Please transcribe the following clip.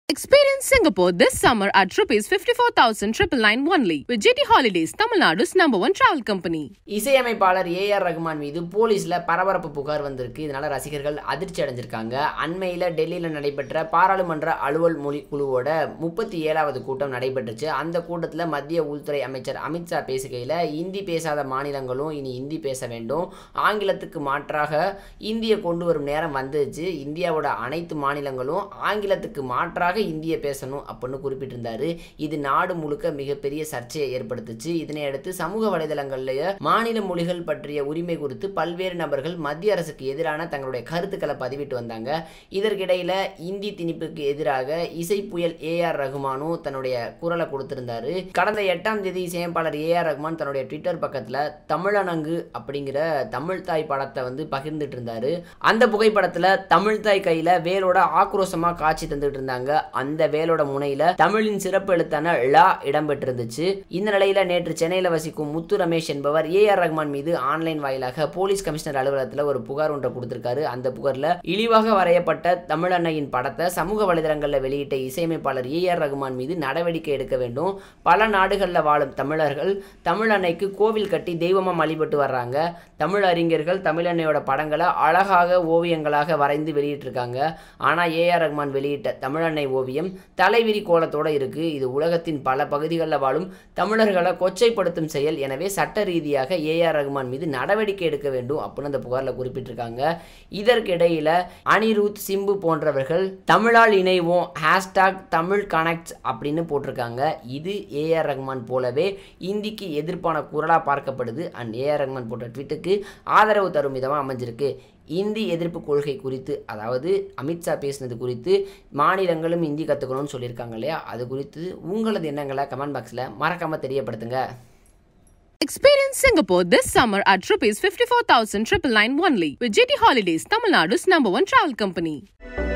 Experience Singapore this summer at rupees 54,999 only with GT Holidays, Tamil Nadu's number one travel company. இசையமைப்பாளர் AR Rahman மீது போலீஸ்ல பரபரப்பு புகார் வந்திருக்கு இதனால ரசிகர்கள் அதிர்ச்சி அடைஞ்சிருக்காங்க அண்மையில் டெல்லியில் நடைபெற்ற பாராளுமன்ற அலுவல் மொழி குழுவோட முப்பத்தி ஏழாவது கூட்டம் நடைபெற்றுச்சு அந்த கூட்டத்தில் மத்திய உள்துறை அமைச்சர் அமித்ஷா பேசுகையில் இந்தி பேசாத மாநிலங்களும் இனி இந்தி பேச வேண்டும் ஆங்கிலத்துக்கு மாற்றாக இந்தியை கொண்டு வரும் நேரம் வந்துச்சு இந்தியாவோட அனைத்து மாநிலங்களும் ஆங்கிலத்துக்கு மாற்றாக இந்திய பேசணும் அப்படின்னு குறிப்பிட்டிருந்தாரு இது நாடு முழுக்க மிகப்பெரிய சர்ச்சையை ஏற்படுத்துச்சு இதனை அடுத்து சமூக வலைதளங்கள்லயே மாநில மொழிகள் பற்றிய உரிமை குறித்து பல்வேறு நபர்கள் மத்திய அரசுக்கு எதிரான தங்களுடைய கருத்துக்களை பதிவிட்டு வந்தாங்க இதற்கிடையில இந்தி திணிப்புக்கு எதிராக இசை புயல் ஏ ஆர் ரகுமானும் தன்னுடைய குரலை கொடுத்திருந்தாரு கடந்த எட்டாம் தேதி இசையமைப்பாளர் ஏ ஆர் ரகுமான் தன்னுடைய ட்விட்டர் பக்கத்துல தமிழனங்கு அப்படிங்கிற தமிழ் தாய் படத்தை வந்து பகிர்ந்துட்டு இருந்தாரு அந்த புகைப்படத்துல தமிழ் தாய் கையில வேலோட ஆக்ரோஷமா காட்சி தந்துட்டு இருந்தாங்க அந்த வேலோட முனையில தமிழின் சிறப்பு எழுத்தான ழா இடம்பெற்றிருந்துச்சு இந்த நிலையில நேற்று சென்னையில வசிக்கும் முத்து ரமேஷ் என்பவர் ஏ ஆர் ரஹ்மான் மீது ஆன்லைன் வாயிலாக போலீஸ் கமிஷனர் அலுவலகத்துல ஒரு புகார் ஒன்றை கொடுத்திருக்காரு அந்த புகார்ல இழிவாக வரையப்பட்ட தமிழன்னையின் படத்தை சமூக வலைதளங்கள்ல வெளியிட்ட இசையமைப்பாளர் ஏ ஆர் ரகுமான் மீது நடவடிக்கை எடுக்க வேண்டும் பல நாடுகளில் வாழும் தமிழர்கள் தமிழன்னைக்கு கோவில் கட்டி தெய்வமா வழிபட்டு வர்றாங்க தமிழ் அறிஞர்கள் தமிழன்னையோட படங்களை அழகாக ஓவியங்களாக வரைந்து வெளியிட்டிருக்காங்க ஆனால் ஏஆர் ரஹ்மான் வெளியிட்ட தமிழன்னை ஓவியம் தலைவிரி கோலத்தோட இருக்கு இது உலகத்தின் பல பகுதிகளில் வாழும் தமிழர்களை கொச்சைப்படுத்தும் செயல் எனவே சட்ட ரீதியாக ஏஆர் ரஹ்மான் மீது நடவடிக்கை எடுக்க வேண்டும் அப்படின்னு அந்த புகாரில் குறிப்பிட்டிருக்காங்க இதற்கிடையில அனிருத் சிம்பு போன்றவர்கள் தமிழால் இணைவோம் ஹேஷ்டாக் தமிழ் கனெக்ட்ஸ் அப்படின்னு போட்டிருக்காங்க இது ஏஆர் ரஹ்மான் போலவே இந்திக்கு எதிர்ப்பான குரலாக பார்க்கப்படுது அண்ட் ஏஆர் ரஹ்மான் போட்ட ட்வீட்டுக்கு ஆதரவு தரும் விதமாக அமைஞ்சிருக்கு இந்தி எதிர்ப்பு கொள்கை குறித்து அதாவது அமித்ஷா பேசினது குறித்து மாநிலங்களும் இந்தி கற்றுக்கணும்னு சொல்லியிருக்காங்க இல்லையா அது குறித்து உங்களது எண்ணங்களை கமெண்ட் பாக்ஸில் மறக்காமல் தெரியப்படுத்துங்க Experience Singapore this summer at rupees 54,999 only with GT Holidays, Tamil Nadu's number one travel company.